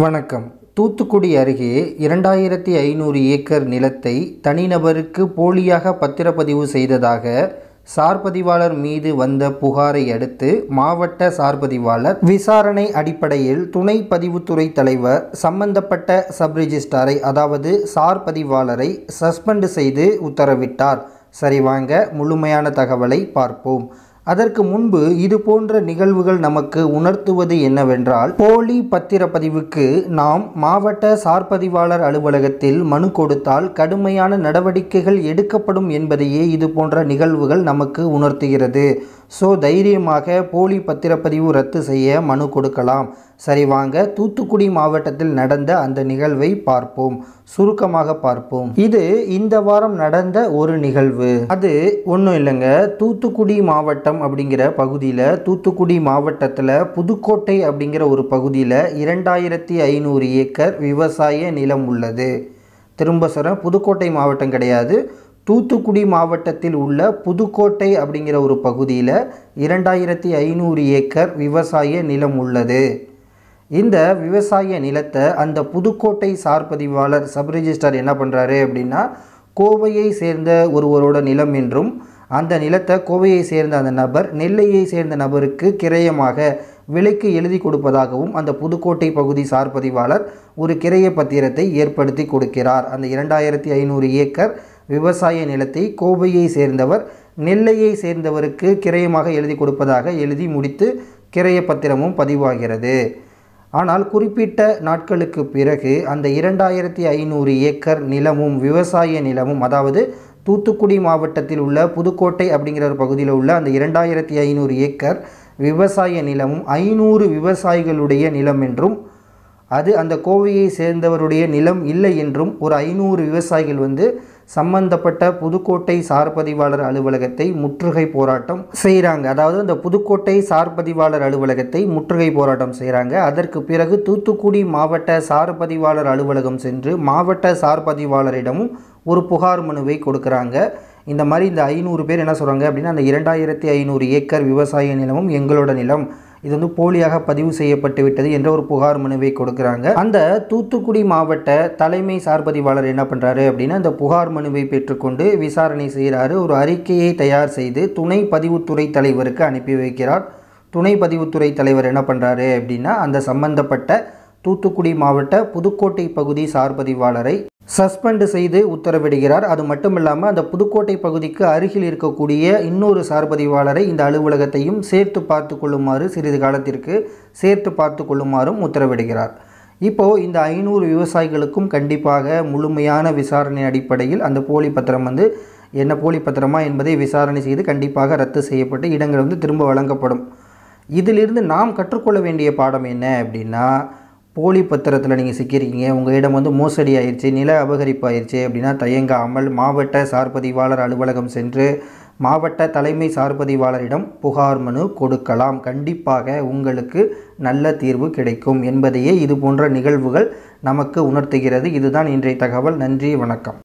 வணக்கம் தூத்துக்குடி அருகே இரண்டாயிரத்தி ஐநூறு ஏக்கர் நிலத்தை தனிநபருக்கு போலியாக பத்திரப்பதிவு செய்ததாக சார்பதிவாளர் மீது வந்த புகாரை அடுத்து மாவட்ட சார்பதிவாளர் விசாரணை அடிப்படையில் துணை பதிவுத்துறை தலைவர் சம்பந்தப்பட்ட சப் ரிஜிஸ்டாரை அதாவது சார் பதிவாளரை சஸ்பெண்ட் செய்து உத்தரவிட்டார் சரி வாங்க முழுமையான தகவலை பார்ப்போம் அதற்கு முன்பு இது போன்ற நிகழ்வுகள் நமக்கு உணர்த்துவது என்னவென்றால் போலி பத்திரப்பதிவுக்கு நாம் மாவட்ட சார்பதிவாளர் அலுவலகத்தில் மனு கொடுத்தால் கடுமையான நடவடிக்கைகள் எடுக்கப்படும் என்பதையே இது போன்ற நிகழ்வுகள் நமக்கு உணர்த்துகிறது ஸோ தைரியமாக போலி பத்திரப்பதிவு ரத்து செய்ய மனு கொடுக்கலாம் சரி வாங்க தூத்துக்குடி மாவட்டத்தில் நடந்த அந்த நிகழ்வை பார்ப்போம் சுருக்கமாக பார்ப்போம் இது இந்த வாரம் நடந்த ஒரு நிகழ்வு அது ஒன்றும் இல்லைங்க தூத்துக்குடி மாவட்டம் அப்படிங்கிற பகுதியில் தூத்துக்குடி மாவட்டத்தில் புதுக்கோட்டை அப்படிங்கிற ஒரு பகுதியில் இரண்டாயிரத்தி ஐநூறு ஏக்கர் விவசாய நிலம் உள்ளது திரும்ப சொல்கிறேன் புதுக்கோட்டை மாவட்டம் கிடையாது தூத்துக்குடி மாவட்டத்தில் உள்ள புதுக்கோட்டை அப்படிங்கிற ஒரு பகுதியில் இரண்டாயிரத்தி ஐநூறு ஏக்கர் விவசாய நிலம் உள்ளது இந்த விவசாய நிலத்தை அந்த புதுக்கோட்டை சார்பதிவாளர் சப் ரிஜிஸ்டர் என்ன பண்ணுறாரு அப்படின்னா கோவையை சேர்ந்த ஒருவரோட நிலம் என்றும் அந்த நிலத்தை கோவையை சேர்ந்த அந்த நபர் நெல்லையை சேர்ந்த நபருக்கு கிரயமாக விலைக்கு எழுதி கொடுப்பதாகவும் அந்த புதுக்கோட்டை பகுதி சார்பதிவாளர் ஒரு கிரைய பத்திரத்தை ஏற்படுத்தி கொடுக்கிறார் அந்த இரண்டாயிரத்தி ஐநூறு ஏக்கர் விவசாய நிலத்தை கோவையை சேர்ந்தவர் நெல்லையை சேர்ந்தவருக்கு கிரயமாக எழுதி கொடுப்பதாக எழுதி முடித்து கிரைய பத்திரமும் பதிவாகிறது ஆனால் குறிப்பிட்ட நாட்களுக்கு பிறகு அந்த இரண்டாயிரத்தி ஐநூறு ஏக்கர் நிலமும் விவசாய நிலமும் அதாவது தூத்துக்குடி மாவட்டத்தில் உள்ள புதுக்கோட்டை அப்படிங்கிற ஒரு பகுதியில் உள்ள அந்த இரண்டாயிரத்தி ஐநூறு ஏக்கர் விவசாய நிலமும் ஐநூறு விவசாயிகளுடைய நிலம் என்றும் அது அந்த கோவையை சேர்ந்தவருடைய நிலம் இல்லை என்றும் ஒரு ஐநூறு விவசாயிகள் வந்து சம்பந்தப்பட்ட புதுக்கோட்டை சார்பதிவாளர் அலுவலகத்தை முற்றுகை போராட்டம் செய்கிறாங்க அதாவது அந்த புதுக்கோட்டை சார்பதிவாளர் அலுவலகத்தை முற்றுகை போராட்டம் செய்கிறாங்க அதற்கு பிறகு தூத்துக்குடி மாவட்ட சார்பதிவாளர் அலுவலகம் சென்று மாவட்ட சார்பதிவாளரிடமும் ஒரு புகார் மனுவை கொடுக்குறாங்க இந்த மாதிரி இந்த ஐநூறு பேர் என்ன சொல்கிறாங்க அப்படின்னா அந்த இரண்டாயிரத்தி ஐநூறு ஏக்கர் விவசாய நிலமும் எங்களோட நிலம் இது வந்து போலியாக பதிவு செய்யப்பட்டு விட்டது என்ற ஒரு புகார் மனுவை கொடுக்குறாங்க அந்த தூத்துக்குடி மாவட்ட தலைமை சார்பதிவாளர் என்ன பண்ணுறாரு அப்படின்னா அந்த புகார் மனுவை பெற்றுக்கொண்டு விசாரணை செய்கிறாரு ஒரு அறிக்கையை தயார் செய்து துணை பதிவுத்துறை தலைவருக்கு அனுப்பி வைக்கிறார் துணை பதிவுத்துறை தலைவர் என்ன பண்ணுறாரு அப்படின்னா அந்த சம்பந்தப்பட்ட தூத்துக்குடி மாவட்ட புதுக்கோட்டை பகுதி சார்பதிவாளரை சஸ்பெண்ட் செய்து உத்தரவிடுகிறார் அது மட்டும் இல்லாமல் அந்த புதுக்கோட்டை பகுதிக்கு அருகில் இருக்கக்கூடிய இன்னொரு சார்பதிவாளரை இந்த அலுவலகத்தையும் சேர்த்து பார்த்து கொள்ளுமாறு சிறிது காலத்திற்கு சேர்த்து பார்த்து கொள்ளுமாறும் உத்தரவிடுகிறார் இப்போது இந்த ஐநூறு விவசாயிகளுக்கும் கண்டிப்பாக முழுமையான விசாரணை அடிப்படையில் அந்த போலி பத்திரம் வந்து என்ன போலி பத்திரமா என்பதை விசாரணை செய்து கண்டிப்பாக ரத்து செய்யப்பட்டு இடங்கள் வந்து திரும்ப வழங்கப்படும் இதிலிருந்து நாம் கற்றுக்கொள்ள வேண்டிய பாடம் என்ன அப்படின்னா போலி பத்திரத்தில் நீங்கள் சிக்கியிருக்கீங்க உங்கள் இடம் வந்து மோசடி ஆயிடுச்சு நில அபகரிப்பு ஆயிடுச்சு அப்படின்னா தயங்காமல் மாவட்ட சார்பதிவாளர் அலுவலகம் சென்று மாவட்ட தலைமை சார்பதிவாளரிடம் புகார் மனு கொடுக்கலாம் கண்டிப்பாக உங்களுக்கு நல்ல தீர்வு கிடைக்கும் என்பதையே இது போன்ற நிகழ்வுகள் நமக்கு உணர்த்துகிறது இதுதான் இன்றைய தகவல் நன்றி வணக்கம்